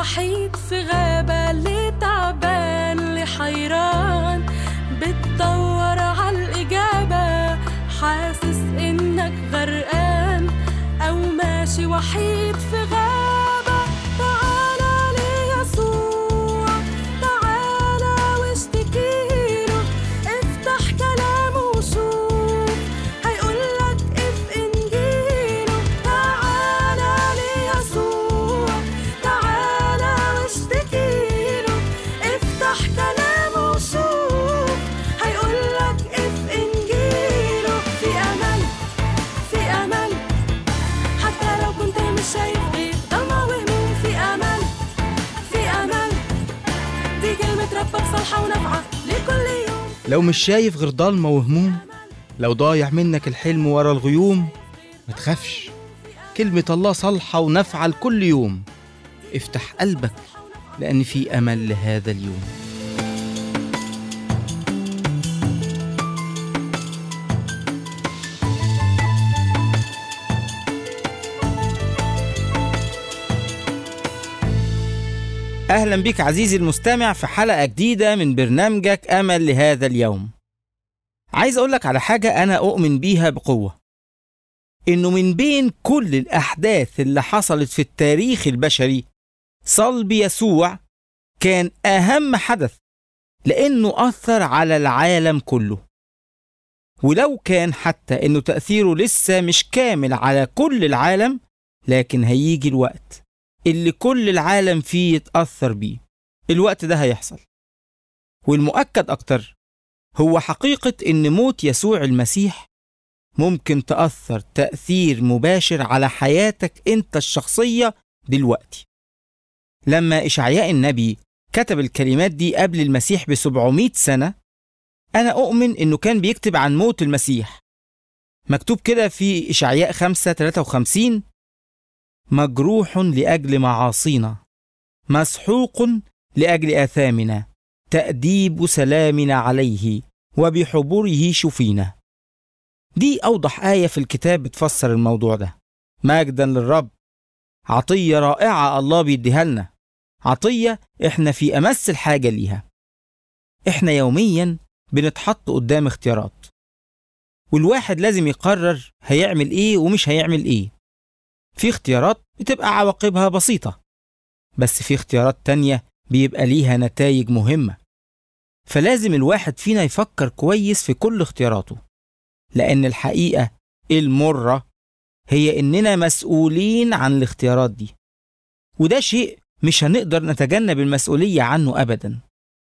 وحيد في غابة اللي تعبان اللي حيران بتدور عالإجابة حاسس إنك غرقان أو ماشي وحيد في غابة تعالى ليسوع تعالى واشتكيله افتح كلامه وشوف هيقولك اف انجيله تعالى ليسوع تعالى واشتكيله افتح كلامه وشوف هيقولك اف انجيله في امل في امل حتى لو كنت مش شايف غير ضلمة وهموم في امل في امل دي كلمة ربك صالحة ونافعة لكل يوم لو مش شايف غير ضلمة وهموم لو ضايع منك الحلم ورا الغيوم ما تخافش كلمة الله صالحة ونافعة لكل يوم افتح قلبك لأن في أمل لهذا اليوم أهلا بك عزيزي المستمع في حلقة جديدة من برنامجك أمل لهذا اليوم عايز أقولك على حاجة أنا أؤمن بيها بقوة إنه من بين كل الأحداث اللي حصلت في التاريخ البشري صلب يسوع كان أهم حدث لأنه أثر على العالم كله ولو كان حتى إنه تأثيره لسه مش كامل على كل العالم لكن هيجي الوقت اللي كل العالم فيه يتأثر بيه الوقت ده هيحصل والمؤكد أكتر هو حقيقة إن موت يسوع المسيح ممكن تأثر تأثير مباشر على حياتك أنت الشخصية دلوقتي لما إشعياء النبي كتب الكلمات دي قبل المسيح ب 700 سنة أنا أؤمن إنه كان بيكتب عن موت المسيح مكتوب كده في إشعياء 5 53 مجروح لأجل معاصينا مسحوق لأجل آثامنا تأديب سلامنا عليه وبحبره شفينا دي أوضح آية في الكتاب بتفسر الموضوع ده مجدا للرب عطية رائعة الله بيديها لنا عطية إحنا في أمس الحاجة ليها إحنا يوميا بنتحط قدام اختيارات والواحد لازم يقرر هيعمل إيه ومش هيعمل إيه في اختيارات بتبقى عواقبها بسيطة بس في اختيارات تانية بيبقى ليها نتائج مهمة فلازم الواحد فينا يفكر كويس في كل اختياراته لأن الحقيقة المرة هي إننا مسؤولين عن الاختيارات دي وده شيء مش هنقدر نتجنب المسؤولية عنه أبدا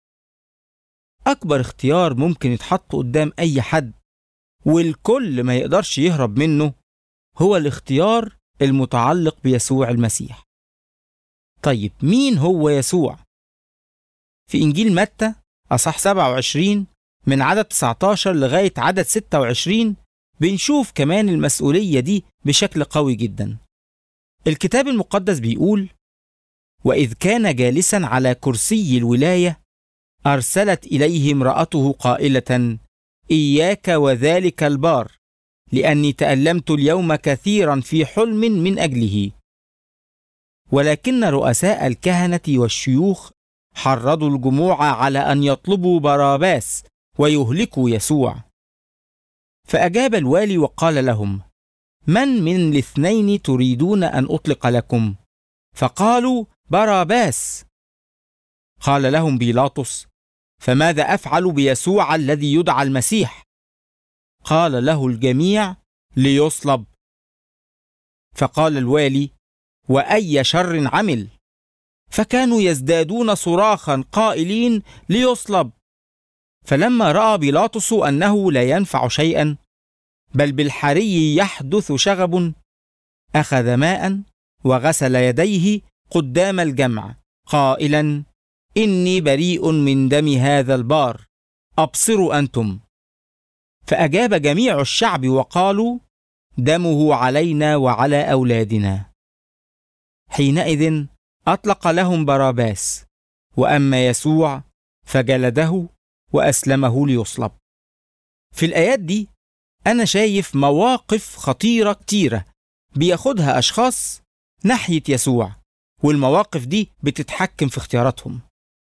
أكبر اختيار ممكن يتحط قدام أي حد والكل ما يقدرش يهرب منه هو الاختيار المتعلق بيسوع المسيح. طيب مين هو يسوع؟ في إنجيل متى أصح 27 من عدد 19 لغاية عدد 26 بنشوف كمان المسؤولية دي بشكل قوي جدا. الكتاب المقدس بيقول: وإذ كان جالسا على كرسي الولاية أرسلت إليه امرأته قائلة: إياك وذلك البار لاني تالمت اليوم كثيرا في حلم من اجله ولكن رؤساء الكهنه والشيوخ حرضوا الجموع على ان يطلبوا باراباس ويهلكوا يسوع فاجاب الوالي وقال لهم من من الاثنين تريدون ان اطلق لكم فقالوا باراباس قال لهم بيلاطس فماذا افعل بيسوع الذي يدعى المسيح قال له الجميع ليصلب فقال الوالي واي شر عمل فكانوا يزدادون صراخا قائلين ليصلب فلما راى بيلاطس انه لا ينفع شيئا بل بالحري يحدث شغب اخذ ماء وغسل يديه قدام الجمع قائلا اني بريء من دم هذا البار ابصروا انتم فأجاب جميع الشعب وقالوا: دمه علينا وعلى أولادنا. حينئذ أطلق لهم باراباس، وأما يسوع فجلده وأسلمه ليصلب. في الآيات دي أنا شايف مواقف خطيرة كتيرة بياخدها أشخاص ناحية يسوع والمواقف دي بتتحكم في اختياراتهم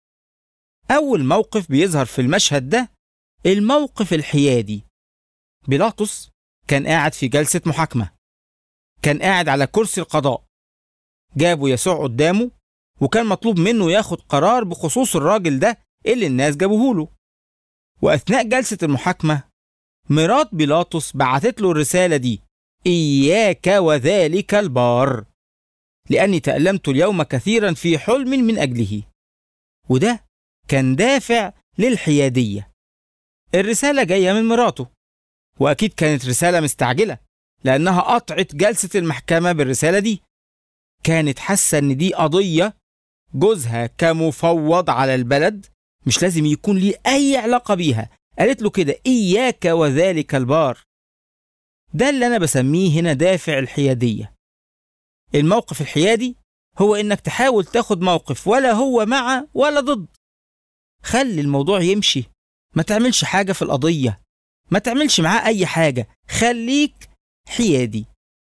أول موقف بيظهر في المشهد ده الموقف الحيادي بيلاطس كان قاعد في جلسة محاكمة كان قاعد على كرسي القضاء جابوا يسوع قدامه وكان مطلوب منه ياخد قرار بخصوص الراجل ده اللي الناس جابوهوله وأثناء جلسة المحاكمة مرات بيلاطس بعتت له الرسالة دي إياك وذلك البار لأني تألمت اليوم كثيرا في حلم من أجله وده كان دافع للحيادية الرسالة جاية من مراته وأكيد كانت رسالة مستعجلة لأنها قطعت جلسة المحكمة بالرسالة دي كانت حاسة إن دي قضية جوزها كمفوض على البلد مش لازم يكون ليه أي علاقة بيها قالت له كده إياك وذلك البار ده اللي أنا بسميه هنا دافع الحيادية الموقف الحيادي هو إنك تحاول تاخد موقف ولا هو مع ولا ضد خلي الموضوع يمشي ما تعملش حاجة في القضية ما تعملش معاه أي حاجة خليك حيادي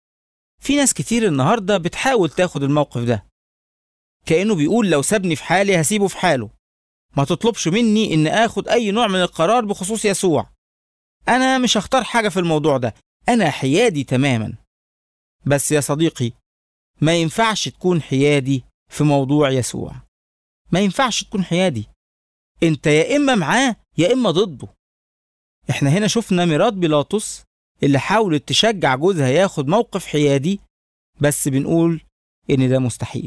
في ناس كتير النهاردة بتحاول تاخد الموقف ده كأنه بيقول لو سابني في حالي هسيبه في حاله ما تطلبش مني إن آخد أي نوع من القرار بخصوص يسوع أنا مش هختار حاجة في الموضوع ده أنا حيادي تماما بس يا صديقي ما ينفعش تكون حيادي في موضوع يسوع ما ينفعش تكون حيادي انت يا اما معاه يا اما ضده احنا هنا شفنا مرات بيلاطس اللي حاولت تشجع جوزها ياخد موقف حيادي بس بنقول ان ده مستحيل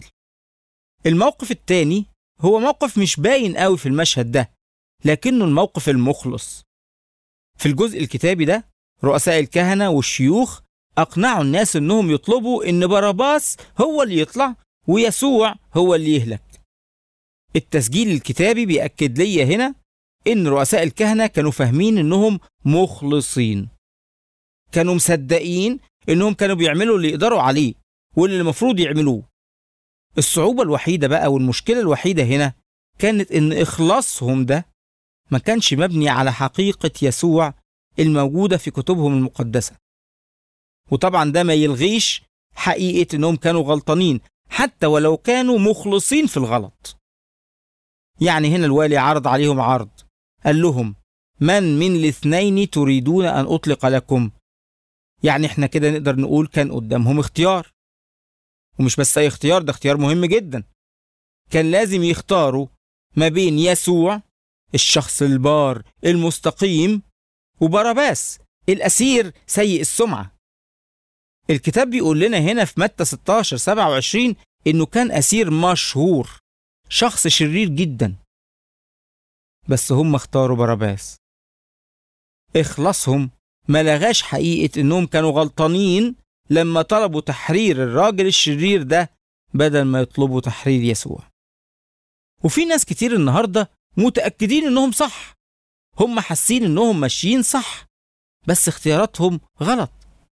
الموقف التاني هو موقف مش باين قوي في المشهد ده لكنه الموقف المخلص في الجزء الكتابي ده رؤساء الكهنة والشيوخ أقنعوا الناس إنهم يطلبوا إن باراباس هو اللي يطلع ويسوع هو اللي يهلك التسجيل الكتابي بيأكد لي هنا إن رؤساء الكهنة كانوا فاهمين إنهم مخلصين كانوا مصدقين إنهم كانوا بيعملوا اللي يقدروا عليه واللي المفروض يعملوه الصعوبة الوحيدة بقى والمشكلة الوحيدة هنا كانت إن إخلاصهم ده ما كانش مبني على حقيقة يسوع الموجودة في كتبهم المقدسة وطبعا ده ما يلغيش حقيقة إنهم كانوا غلطانين حتى ولو كانوا مخلصين في الغلط يعني هنا الوالي عرض عليهم عرض قال لهم من من الاثنين تريدون أن أطلق لكم يعني احنا كده نقدر نقول كان قدامهم اختيار ومش بس أي اختيار ده اختيار مهم جدا كان لازم يختاروا ما بين يسوع الشخص البار المستقيم وبراباس الأسير سيء السمعة الكتاب بيقول لنا هنا في متى 16 27 إنه كان أسير مشهور شخص شرير جدا بس هم اختاروا باراباس إخلاصهم ما لغاش حقيقة إنهم كانوا غلطانين لما طلبوا تحرير الراجل الشرير ده بدل ما يطلبوا تحرير يسوع وفي ناس كتير النهاردة متأكدين إنهم صح هم حاسين إنهم ماشيين صح بس اختياراتهم غلط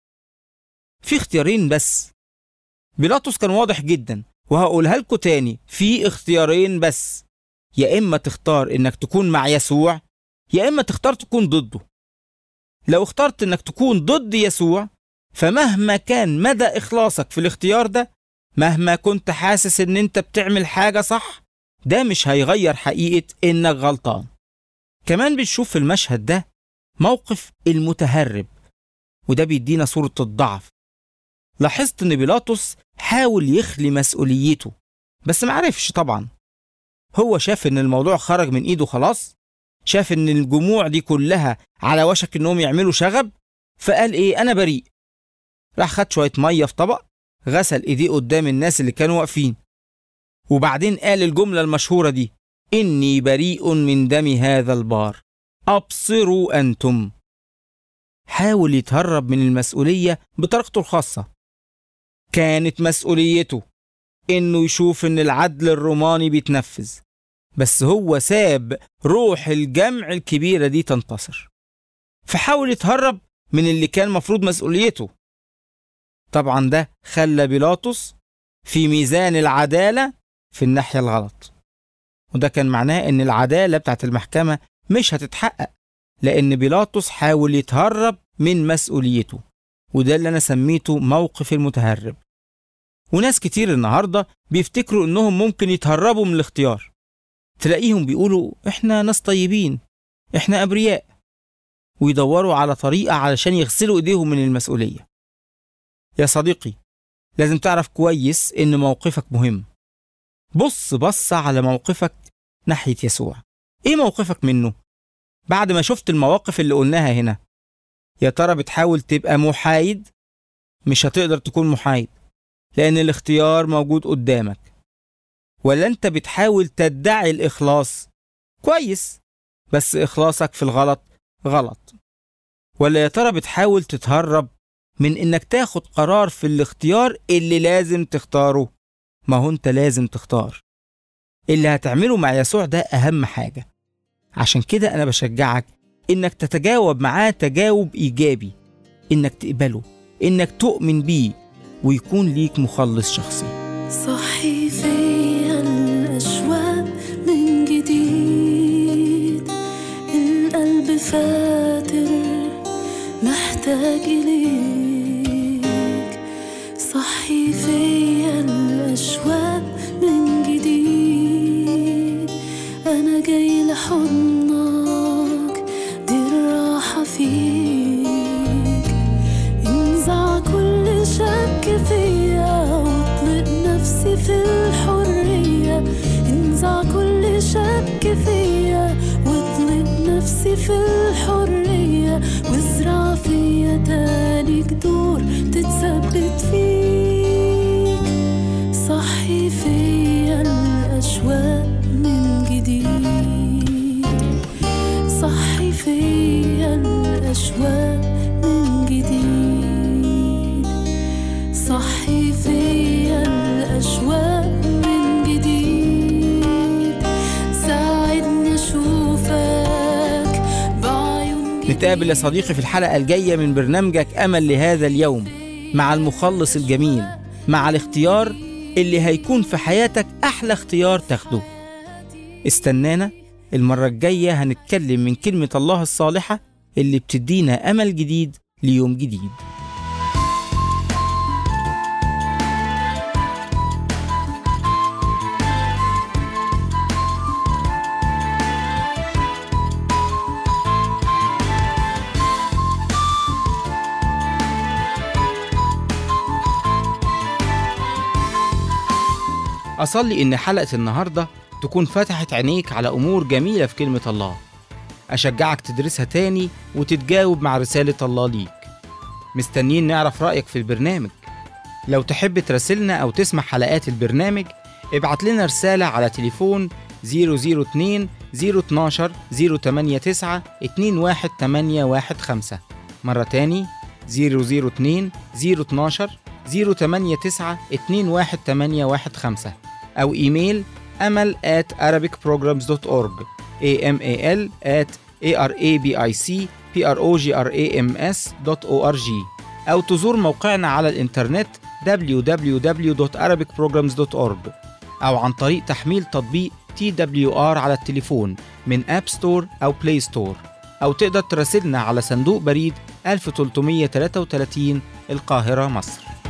في اختيارين بس بيلاطس كان واضح جدا وهقولها لكم تاني في اختيارين بس يا إما تختار إنك تكون مع يسوع يا إما تختار تكون ضده لو اخترت إنك تكون ضد يسوع فمهما كان مدى إخلاصك في الاختيار ده مهما كنت حاسس إن أنت بتعمل حاجة صح ده مش هيغير حقيقة إنك غلطان كمان بنشوف في المشهد ده موقف المتهرب وده بيدينا صورة الضعف لاحظت إن بيلاطس حاول يخلي مسؤوليته بس معرفش طبعا هو شاف إن الموضوع خرج من إيده خلاص شاف إن الجموع دي كلها على وشك إنهم يعملوا شغب فقال إيه أنا بريء راح خد شوية مية في طبق غسل إيديه قدام الناس اللي كانوا واقفين وبعدين قال الجملة المشهورة دي إني بريء من دم هذا البار أبصروا أنتم حاول يتهرب من المسؤولية بطريقته الخاصة كانت مسؤوليته إنه يشوف إن العدل الروماني بيتنفذ بس هو ساب روح الجمع الكبيرة دي تنتصر فحاول يتهرب من اللي كان مفروض مسؤوليته طبعا ده خلى بيلاطس في ميزان العدالة في الناحية الغلط وده كان معناه ان العدالة بتاعت المحكمة مش هتتحقق لان بيلاطس حاول يتهرب من مسؤوليته وده اللي انا سميته موقف المتهرب وناس كتير النهاردة بيفتكروا إنهم ممكن يتهربوا من الاختيار تلاقيهم بيقولوا إحنا ناس طيبين إحنا أبرياء ويدوروا على طريقة علشان يغسلوا إيديهم من المسؤولية يا صديقي لازم تعرف كويس إن موقفك مهم بص بص على موقفك ناحية يسوع إيه موقفك منه؟ بعد ما شفت المواقف اللي قلناها هنا يا ترى بتحاول تبقى محايد؟ مش هتقدر تكون محايد لأن الاختيار موجود قدامك ولا أنت بتحاول تدعي الإخلاص؟ كويس بس إخلاصك في الغلط غلط ولا يا ترى بتحاول تتهرب من إنك تاخد قرار في الاختيار اللي لازم تختاره ما هو أنت لازم تختار اللي هتعمله مع يسوع ده أهم حاجة عشان كده أنا بشجعك إنك تتجاوب معاه تجاوب إيجابي إنك تقبله إنك تؤمن بيه ويكون ليك مخلص شخصي صحي فيا الأشواق من جديد القلب فاتر محتاج إليك صحي فيا الأشواق من جديد أنا جاي لحضنك دي الراحة فيك انزع كل شك فيا واطلق نفسي في الحرية انزع كل شك فيا واطلق نفسي في الحرية وازرع فيا تاني جذور تتثبت فيك صحي فيا الأشواق من جديد صحي فيا الأشواق من جديد صحي فيا الأشواق من جديد ساعدني أشوفك بعيون نتقابل يا صديقي في الحلقة الجاية من برنامجك أمل لهذا اليوم مع المخلص الجميل مع الاختيار اللي هيكون في حياتك أحلى اختيار تاخده استنانا المرة الجاية هنتكلم من كلمة الله الصالحة اللي بتدينا أمل جديد ليوم جديد أصلي إن حلقة النهاردة تكون فتحت عينيك على أمور جميلة في كلمة الله أشجعك تدرسها تاني وتتجاوب مع رسالة الله ليك مستنيين نعرف رأيك في البرنامج لو تحب تراسلنا أو تسمع حلقات البرنامج ابعت لنا رسالة على تليفون 002 012 089 21815 مرة تاني 002 012 089 21815 أو إيميل أمل at arabicprograms.org amal at arabicprograms.org أو تزور موقعنا على الإنترنت www.arabicprograms.org أو عن طريق تحميل تطبيق TWR على التليفون من أب ستور أو بلاي ستور أو تقدر تراسلنا على صندوق بريد 1333 القاهرة مصر